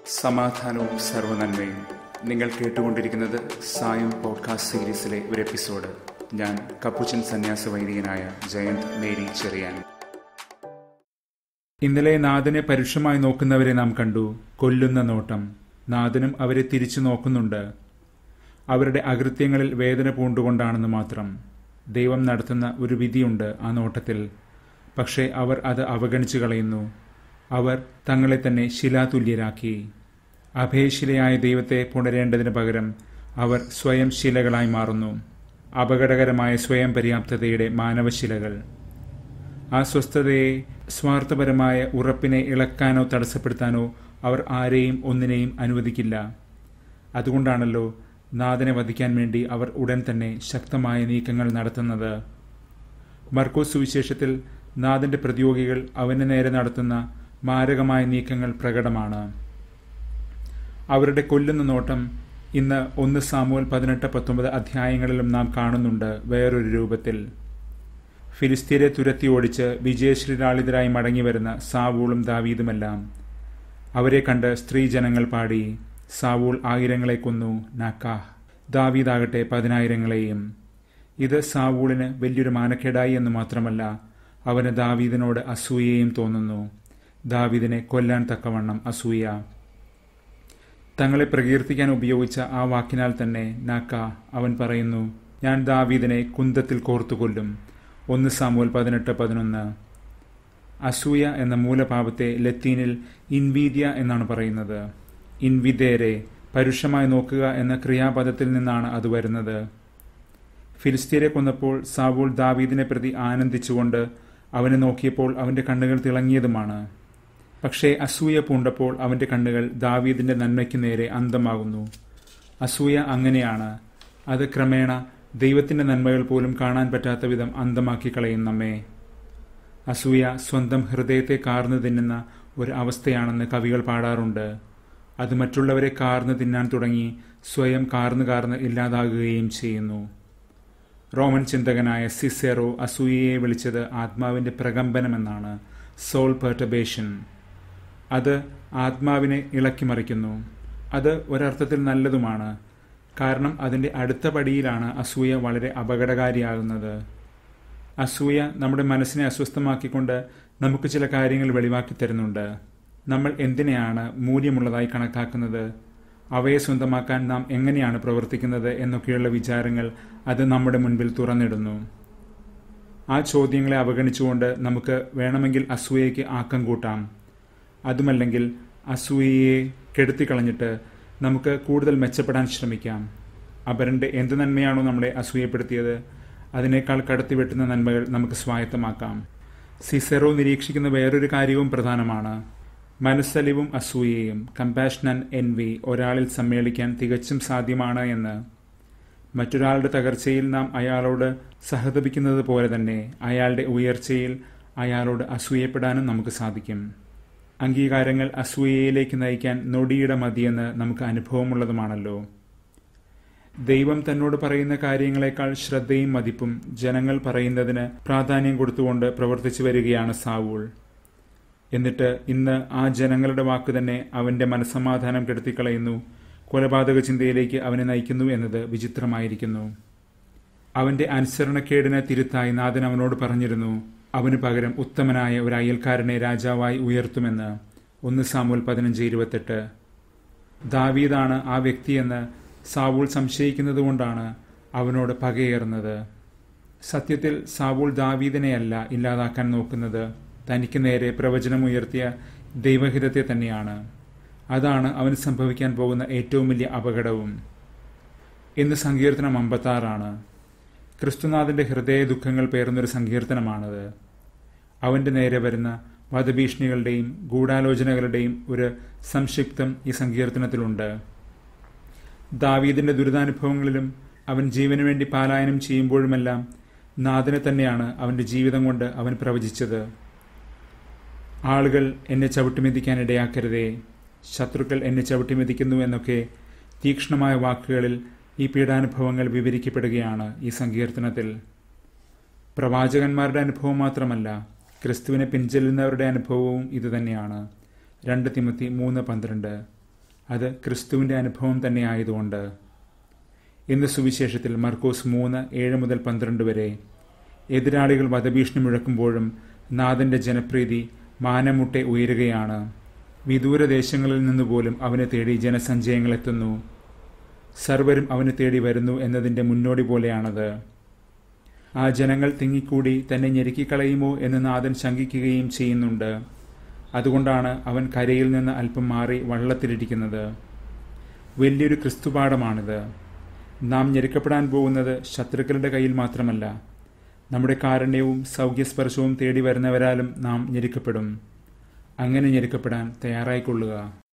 സമാധാനവും സർവനന്മയും നിങ്ങൾ കേട്ടുകൊണ്ടിരിക്കുന്നത് സായം പോഡ്കാസ്റ്റ് സീരീസിലെ ഒരു എപ്പിസോഡ് ഞാൻ കപ്പുച്ചൻ സന്യാസ വൈദികനായ ജയന്ത് മേരി ചെറിയാൻ ഇന്നലെ നാഥനെ പരുഷമായി നോക്കുന്നവരെ നാം കണ്ടു കൊല്ലുന്ന നോട്ടം നാഥനും അവരെ തിരിച്ചു നോക്കുന്നുണ്ട് അവരുടെ അകൃത്യങ്ങളിൽ വേദന പൂണ്ടുകൊണ്ടാണെന്ന് മാത്രം ദൈവം നടത്തുന്ന ഒരു വിധിയുണ്ട് ആ നോട്ടത്തിൽ പക്ഷേ അവർ അത് അവഗണിച്ചു കളയുന്നു അവർ തങ്ങളെ തന്നെ ശിലാതുല്യരാക്കി അഭയശിലയായ ദൈവത്തെ പുണരേണ്ടതിന് പകരം അവർ സ്വയം ശിലകളായി മാറുന്നു അപകടകരമായ സ്വയം പര്യാപ്തതയുടെ മാനവശിലകൾ ആ സ്വസ്ഥതയെ സ്വാർത്ഥപരമായ ഉറപ്പിനെ ഇളക്കാനോ തടസ്സപ്പെടുത്താനോ അവർ ആരെയും ഒന്നിനെയും അനുവദിക്കില്ല അതുകൊണ്ടാണല്ലോ നാഥനെ വധിക്കാൻ വേണ്ടി അവർ ഉടൻ തന്നെ ശക്തമായ നീക്കങ്ങൾ നടത്തുന്നത് മർക്കോസ് സുവിശേഷത്തിൽ നാഥന്റെ പ്രതിയോഗികൾ അവന് നേരെ നടത്തുന്ന മാരകമായ നീക്കങ്ങൾ പ്രകടമാണ് അവരുടെ കൊല്ലുന്ന നോട്ടം ഇന്ന് ഒന്ന് സാമുവൽ പതിനെട്ട് പത്തൊമ്പത് അധ്യായങ്ങളിലും നാം കാണുന്നുണ്ട് വേറൊരു രൂപത്തിൽ ഫിലിസ്തീനെ തുരത്തി ഓടിച്ച് വിജയശ്രീലാളിതരായി മടങ്ങിവരുന്ന സാവൂളും ദാവീദുമെല്ലാം അവരെ കണ്ട് സ്ത്രീജനങ്ങൾ പാടി സാവൂൾ ആയിരങ്ങളെ കൊന്നു നാക്കാഹ് ദാവീദാകട്ടെ പതിനായിരങ്ങളെയും ഇത് സാവൂളിന് വലിയൊരു മാനക്കേടായി എന്ന് മാത്രമല്ല അവന് ദാവീദിനോട് അസൂയയും തോന്നുന്നു ദാവീദിനെ കൊല്ലാൻ തക്കവണ്ണം അസൂയ തങ്ങളെ പ്രകീർത്തിക്കാൻ ഉപയോഗിച്ച ആ വാക്കിനാൽ തന്നെ നാക്ക അവൻ പറയുന്നു ഞാൻ ദാവീദിനെ കുന്തത്തിൽ കോർത്തുകൊല്ലും ഒന്ന് സാമൂൽ പതിനെട്ട് പതിനൊന്ന് അസൂയ എന്ന മൂലപാപത്തെ ലത്തീനിൽ ഇൻവീദ്യ എന്നാണ് പറയുന്നത് ഇൻവിദേരെ പരുഷമായി നോക്കുക എന്ന ക്രിയാപദത്തിൽ നിന്നാണ് അത് വരുന്നത് ഫിലിസ്തീനെ കൊന്നപ്പോൾ സാവൂൾ ദാവീദിനെ പ്രതി ആനന്ദിച്ചുകൊണ്ട് അവനെ നോക്കിയപ്പോൾ അവന്റെ കണ്ണുകൾ തിളങ്ങിയതുമാണ് പക്ഷേ അസൂയ പൂണ്ടപ്പോൾ അവന്റെ കണ്ണുകൾ ദാവീദിന്റെ നന്മയ്ക്ക് നേരെ അന്തമാകുന്നു അസൂയ അങ്ങനെയാണ് അത് ക്രമേണ ദൈവത്തിന്റെ നന്മകൾ പോലും കാണാൻ പറ്റാത്ത വിധം അന്തമാക്കി കളയും നമ്മെ അസൂയ സ്വന്തം ഹൃദയത്തെ കാർന്നു തിന്നുന്ന ഒരു അവസ്ഥയാണെന്ന് കവികൾ പാടാറുണ്ട് അത് മറ്റുള്ളവരെ കാർന്നു തിന്നാൻ തുടങ്ങി സ്വയം കാർന്നു കാർന്ന് ഇല്ലാതാകുകയും ചെയ്യുന്നു റോമൻ ചിന്തകനായ സിസെറോ അസൂയയെ വിളിച്ചത് ആത്മാവിന്റെ പ്രകമ്പനമെന്നാണ് സോൾ പെർട്ടബേഷൻ അത് ആത്മാവിനെ ഇളക്കിമറിക്കുന്നു അത് ഒരർത്ഥത്തിൽ നല്ലതുമാണ് കാരണം അതിൻ്റെ അടുത്ത പടിയിലാണ് അസൂയ വളരെ അപകടകാരിയാകുന്നത് അസൂയ നമ്മുടെ മനസ്സിനെ അസ്വസ്ഥമാക്കിക്കൊണ്ട് നമുക്ക് ചില കാര്യങ്ങൾ വെളിവാക്കി തരുന്നുണ്ട് നമ്മൾ എന്തിനെയാണ് മൂല്യമുള്ളതായി കണക്കാക്കുന്നത് അവയെ സ്വന്തമാക്കാൻ നാം എങ്ങനെയാണ് പ്രവർത്തിക്കുന്നത് എന്നൊക്കെയുള്ള വിചാരങ്ങൾ അത് നമ്മുടെ മുൻപിൽ തുറന്നിടുന്നു ആ ചോദ്യങ്ങളെ അവഗണിച്ചുകൊണ്ട് നമുക്ക് വേണമെങ്കിൽ അസൂയയ്ക്ക് ആക്കം കൂട്ടാം അതുമല്ലെങ്കിൽ അസൂയയെ കെടുത്തിക്കളഞ്ഞിട്ട് നമുക്ക് കൂടുതൽ മെച്ചപ്പെടാൻ ശ്രമിക്കാം അപരന്റെ എന്ത് നന്മയാണോ നമ്മളെ അസൂയപ്പെടുത്തിയത് അതിനേക്കാൾ കടത്തിവെട്ടുന്ന നന്മകൾ നമുക്ക് സ്വായത്തമാക്കാം സിസെറോ നിരീക്ഷിക്കുന്ന വേറൊരു കാര്യവും പ്രധാനമാണ് മനസ്സലിവും അസൂയയും കമ്പാഷൻ ആൻഡ് എൻവി ഒരാളിൽ സമ്മേളിക്കാൻ തികച്ചും സാധ്യമാണ് എന്ന് മറ്റൊരാളുടെ തകർച്ചയിൽ നാം അയാളോട് സഹതപിക്കുന്നത് പോലെ തന്നെ അയാളുടെ ഉയർച്ചയിൽ അയാളോട് അസൂയപ്പെടാനും നമുക്ക് സാധിക്കും അംഗീകാരങ്ങൾ അസൂയയിലേക്ക് നയിക്കാൻ നൊടിയുടെ മതിയെന്ന് നമുക്ക് അനുഭവമുള്ളതുമാണല്ലോ ദൈവം തന്നോട് പറയുന്ന കാര്യങ്ങളെക്കാൾ ശ്രദ്ധയും മതിപ്പും ജനങ്ങൾ പറയുന്നതിന് പ്രാധാന്യം കൊടുത്തുകൊണ്ട് പ്രവർത്തിച്ചു വരികയാണ് സാവൂൾ എന്നിട്ട് ഇന്ന് ആ ജനങ്ങളുടെ വാക്ക് തന്നെ അവന്റെ മനസമാധാനം കെടുത്തിക്കളയുന്നു കൊലപാതക ചിന്തയിലേക്ക് അവനെ നയിക്കുന്നു എന്നത് വിചിത്രമായിരിക്കുന്നു അവന്റെ അനുസരണക്കേടിന് തിരുത്തായി നാഥൻ അവനോട് പറഞ്ഞിരുന്നു അവന് പകരം ഉത്തമനായ ഒരു അയൽക്കാരനെ രാജാവായി ഉയർത്തുമെന്ന് ഒന്ന് സാമൂൽ പതിനഞ്ച് ഇരുപത്തെട്ട് ദാവീദാണ് ആ വ്യക്തിയെന്ന് സാവൂൾ സംശയിക്കുന്നത് കൊണ്ടാണ് അവനോട് പകയേറുന്നത് സത്യത്തിൽ സാവൂൾ ദാവീദിനെയല്ല ഇല്ലാതാക്കാൻ നോക്കുന്നത് തനിക്ക് നേരെ പ്രവചനമുയർത്തിയ ദൈവഹിതത്തെ തന്നെയാണ് അതാണ് അവന് സംഭവിക്കാൻ പോകുന്ന ഏറ്റവും വലിയ അപകടവും ഇന്ന് സങ്കീർത്തനം അമ്പത്താറാണ് ക്രിസ്തുനാഥന്റെ ഹൃദയ ദുഃഖങ്ങൾ പേർന്നൊരു സങ്കീർത്തനമാണത് അവന്റെ നേരെ വരുന്ന വധഭീഷണികളുടെയും ഗൂഢാലോചനകളുടെയും ഒരു സംക്ഷിപ്തം ഈ സങ്കീർത്തനത്തിലുണ്ട് ദാവീദിന്റെ ദുരിതാനുഭവങ്ങളിലും അവൻ ജീവന് വേണ്ടി പാലായനം ചെയ്യുമ്പോഴുമെല്ലാം നാഥനെ തന്നെയാണ് അവന്റെ ജീവിതം കൊണ്ട് അവൻ പ്രവചിച്ചത് ആളുകൾ എന്നെ ചവിട്ടിമെതിക്കാൻ ഇടയാക്കരുതേ ശത്രുക്കൾ എന്നെ ചവിട്ടിമെതിക്കുന്നു എന്നൊക്കെ തീക്ഷ്ണമായ വാക്കുകളിൽ ഈ പീഡാനുഭവങ്ങൾ വിവരിക്കപ്പെടുകയാണ് ഈ സങ്കീർത്തനത്തിൽ പ്രവാചകന്മാരുടെ അനുഭവം മാത്രമല്ല ക്രിസ്തുവിനെ പിൻചെല്ലുന്നവരുടെ അനുഭവവും ഇതുതന്നെയാണ് രണ്ട് തിമത്തി മൂന്ന് പന്ത്രണ്ട് അത് ക്രിസ്തുവിന്റെ അനുഭവം തന്നെ ആയതുകൊണ്ട് ഇന്ന് സുവിശേഷത്തിൽ മർക്കോസ് മൂന്ന് ഏഴ് മുതൽ പന്ത്രണ്ട് വരെ എതിരാളികൾ വധഭീഷണി മുഴക്കുമ്പോഴും നാഥന്റെ ജനപ്രീതി മാനമുട്ടെ ഉയരുകയാണ് വിദൂര ദേശങ്ങളിൽ നിന്ന് പോലും അവനെ തേടി ജനസഞ്ചയങ്ങൾ എത്തുന്നു സർവരും അവനെ തേടി വരുന്നു എന്നതിൻ്റെ മുന്നോടി പോലെയാണത് ആ ജനങ്ങൾ തിങ്ങിക്കൂടി തന്നെ ഞെരുക്കിക്കളയുമോ എന്ന് നാഥൻ ശങ്കിക്കുകയും ചെയ്യുന്നുണ്ട് അതുകൊണ്ടാണ് അവൻ കരയിൽ നിന്ന് അല്പം മാറി വള്ളത്തിലിരിക്കുന്നത് വലിയൊരു ക്രിസ്തുപാഠമാണിത് നാം ഞെരുക്കപ്പെടാൻ പോകുന്നത് ശത്രുക്കളുടെ കയ്യിൽ മാത്രമല്ല നമ്മുടെ കാരുണ്യവും സൗഖ്യസ്പർശവും തേടി വരുന്നവരാലും നാം ഞെരുക്കപ്പെടും അങ്ങനെ ഞെരുക്കപ്പെടാൻ തയ്യാറായിക്കൊള്ളുക